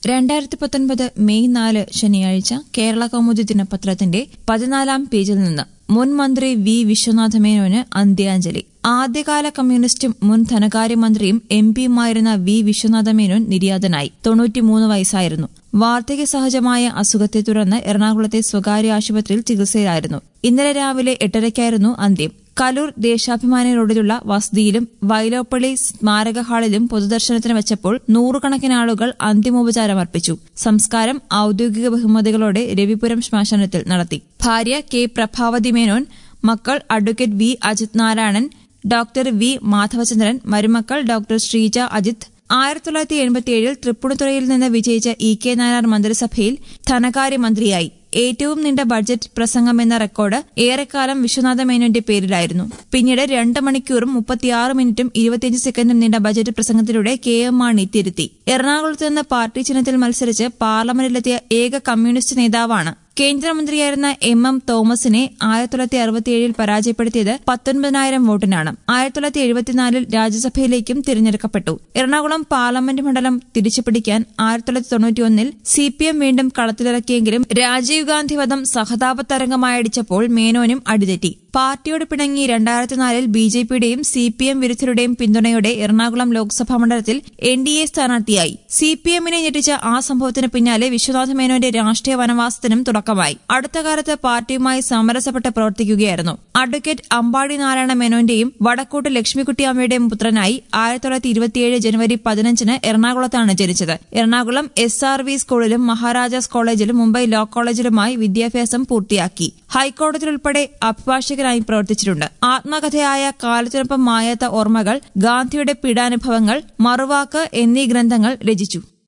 രണ്ടായിരത്തി പത്തൊൻപത് മെയ് നാല് ശനിയാഴ്ച കേരള കൗമുദി ദിനപത്രത്തിന്റെ പതിനാലാം പേജിൽ നിന്ന് മുൻ മന്ത്രി വി വിശ്വനാഥ മേനോന് അന്ത്യാഞ്ജലി ആദ്യകാല കമ്മ്യൂണിസ്റ്റും മുൻ ധനകാര്യമന്ത്രിയും എം പിയുമായിരുന്ന വി വിശ്വനാഥ മേനോൻ നിര്യാതനായി തൊണ്ണൂറ്റിമൂന്ന് വയസ്സായിരുന്നു വാർദ്ധക്യ സഹജമായ അസുഖത്തെ തുടർന്ന് എറണാകുളത്തെ സ്വകാര്യ ആശുപത്രിയിൽ ചികിത്സയിലായിരുന്നു ഇന്നലെ രാവിലെ എട്ടരയ്ക്കായിരുന്നു അന്ത്യം കലൂർ ദേശാഭിമാനി റോഡിലുള്ള വസതിയിലും വൈലോപ്പള്ളി സ്മാരക ഹാളിലും പൊതുദർശനത്തിന് വെച്ചപ്പോൾ നൂറുകണക്കിന് ആളുകൾ അന്തിമോപചാരം അർപ്പിച്ചു സംസ്കാരം ഔദ്യോഗിക ബഹുമതികളോടെ രവിപുരം ശ്മശാനത്തിൽ നടത്തി ഭാര്യ കെ പ്രഭാവതി മേനോൻ മക്കൾ advocate V Ajith Narayanan doctor V Madhavachandran മരുമക്കൾ ഡോക്ടർ ശ്രീജ അജിത് ആയിരത്തി തൊള്ളായിരത്തി എൺപത്തിയേഴിൽ തൃപ്പൂണിത്തുറയിൽ നിന്ന് വിജയിച്ച ഇ കെ നായർ മന്ത്രിസഭയിൽ ധനകാര്യമന്ത്രിയായി ഏറ്റവും നീണ്ട ബഡ്ജറ്റ് പ്രസംഗം എന്ന റെക്കോർഡ് ഏറെക്കാലം വിശ്വനാഥ മേനോന്റെ പേരിലായിരുന്നു പിന്നീട് രണ്ട് മണിക്കൂറും മുപ്പത്തിയാറ് മിനിറ്റും ഇരുപത്തിയഞ്ച് സെക്കൻഡും നീണ്ട ബജറ്റ് പ്രസംഗത്തിലൂടെ കെ എം മാണി തിരുത്തി എറണാകുളത്ത് നിന്ന് പാർട്ടി ചിഹ്നത്തിൽ മത്സരിച്ച് പാർലമെന്റിലെത്തിയ ഏക കമ്മ്യൂണിസ്റ്റ് നേതാവാണ് കേന്ദ്രമന്ത്രിയായിരുന്ന എം എം തോമസിനെ ആയിരത്തി തൊള്ളായിരത്തി അറുപത്തിയേഴിൽ പരാജയപ്പെടുത്തിയത് പത്തൊൻപതിനായിരം വോട്ടിനാണ് ആയിരത്തി തൊള്ളായിരത്തി എഴുപത്തിനാലിൽ രാജ്യസഭയിലേക്കും തിരഞ്ഞെടുക്കപ്പെട്ടു എറണാകുളം പാർലമെന്റ് മണ്ഡലം തിരിച്ചുപിടിക്കാൻ ആയിരത്തി തൊള്ളായിരത്തി തൊണ്ണൂറ്റിയൊന്നിൽ സി പി എം വീണ്ടും കളത്തിലിറക്കിയെങ്കിലും രാജീവ് ഗാന്ധി വധം സഹതാപതരംഗമായടിച്ചപ്പോൾ മേനോനും അടിതെറ്റി പാർട്ടിയോട് പിണങ്ങി രണ്ടായിരത്തിനാലിൽ ബി ജെ പിയുടെയും സി പി എം വിരുദ്ധരുടെയും പിന്തുണയോടെ എറണാകുളം ലോക്സഭാ മണ്ഡലത്തിൽ എൻ ഡി എ സ്ഥാനാർത്ഥിയായി സി പി എമ്മിനെ ഞെട്ടിച്ച ആ സംഭവത്തിന് പിന്നാലെ വിശ്വനാഥ മേനോന്റെ രാഷ്ട്രീയ വനവാസത്തിനും തുടക്കമായി അടുത്ത കാലത്ത് പാർട്ടിയുമായി സമരസപ്പെട്ട് പ്രവർത്തിക്കുകയായിരുന്നു അഡ്വക്കേറ്റ് അമ്പാടി നാരായണ മേനോന്റെയും വടക്കോട്ട് ലക്ഷ്മിക്കുട്ടി അമ്മയുടെയും പുത്രനായി ആയിരത്തി തൊള്ളായിരത്തി ഇരുപത്തിയേഴ് ജനുവരി പതിനഞ്ചിന് എറണാകുളത്താണ് ജനിച്ചത് എറണാകുളം എസ് ആർ വി സ്കൂളിലും മഹാരാജാസ് കോളേജിലും മുംബൈ ലോ കോളേജിലുമായി വിദ്യാഭ്യാസം പൂർത്തിയാക്കി ഹൈക്കോടതിയിലുൾപ്പെടെ അഭിഭാഷകനായി പ്രവർത്തിച്ചിട്ടുണ്ട് ആത്മകഥയായ കാലത്തിനൊപ്പം മായാത്ത ഓർമ്മകൾ ഗാന്ധിയുടെ പീഡാനുഭവങ്ങൾ മറുവാക്ക് എന്നീ ഗ്രന്ഥങ്ങൾ രചിച്ചു